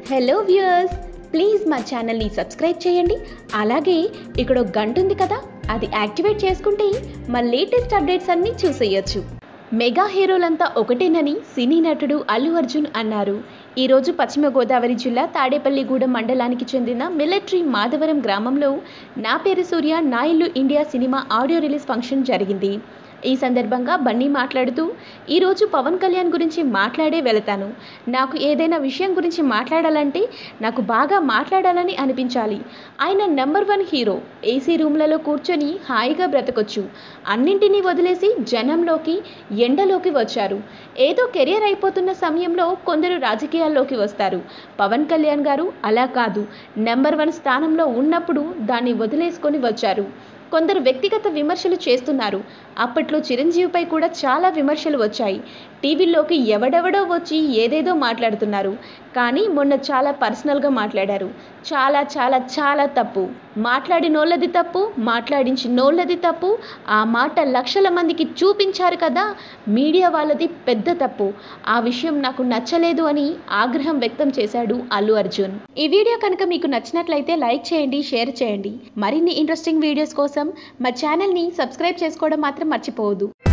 hello viewers please మా ఛానల్ని subscribe చేయండి అలాగే ఇక్కడ ఒక గంట ఉంది కదా అది యాక్టివేట్ చేసుకుంటే మా లేటెస్ట్ అప్డేట్స్ అన్నీ చూసేయొచ్చు మెగా హీరోలంతా ఒకటేనని సినీ నటుడు అల్లు అర్జున్ అన్నారు ఈరోజు పశ్చిమ గోదావరి జిల్లా తాడేపల్లిగూడెం మండలానికి చెందిన మిలిటరీ మాధవరం గ్రామంలో నా పేరు Surya Naa Illu India cinema audio release function జరిగింది ఈ సందర్భంగా బన్నీ మాట్లాడుతూ ఈరోజు పవన్ కళ్యాణ్ గురించి మాట్లాడే వెళతాను నాకు ఏదైనా విషయం గురించి మాట్లాడాలంటే నాకు బాగా మాట్లాడాలని అనిపించాలి ఆయన నెంబర్ వన్ హీరో ఏసీ రూమ్లలో కూర్చొని హాయిగా బ్రతకొచ్చు అన్నింటినీ వదిలేసి జనంలోకి ఎండలోకి వచ్చారు ఏదో కెరియర్ అయిపోతున్న సమయంలో కొందరు రాజకీయాల్లోకి వస్తారు పవన్ కళ్యాణ్ గారు అలా కాదు నెంబర్ వన్ స్థానంలో ఉన్నప్పుడు దాన్ని వదిలేసుకొని వచ్చారు కొందరు వ్యక్తిగత విమర్శలు చేస్తున్నారు అప్పట్లో చిరంజీవిపై కూడా చాలా విమర్శలు వచ్చాయి టీవీలోకి ఎవడెవడో వచ్చి ఏదేదో మాట్లాడుతున్నారు కానీ మొన్న చాలా పర్సనల్గా మాట్లాడారు చాలా చాలా చాలా తప్పు మాట్లాడినోళ్ళది తప్పు మాట్లాడించినోళ్ళది తప్పు ఆ మాట లక్షల మందికి చూపించారు కదా మీడియా వాళ్ళది పెద్ద తప్పు ఆ విషయం నాకు నచ్చలేదు అని ఆగ్రహం వ్యక్తం చేశాడు అల్లు అర్జున్ ఈ వీడియో కనుక మీకు నచ్చినట్లయితే లైక్ చేయండి షేర్ చేయండి మరిన్ని ఇంట్రెస్టింగ్ వీడియోస్ కోసం మా ఛానల్ని సబ్స్క్రైబ్ చేసుకోవడం మాత్రం మర్చిపోవద్దు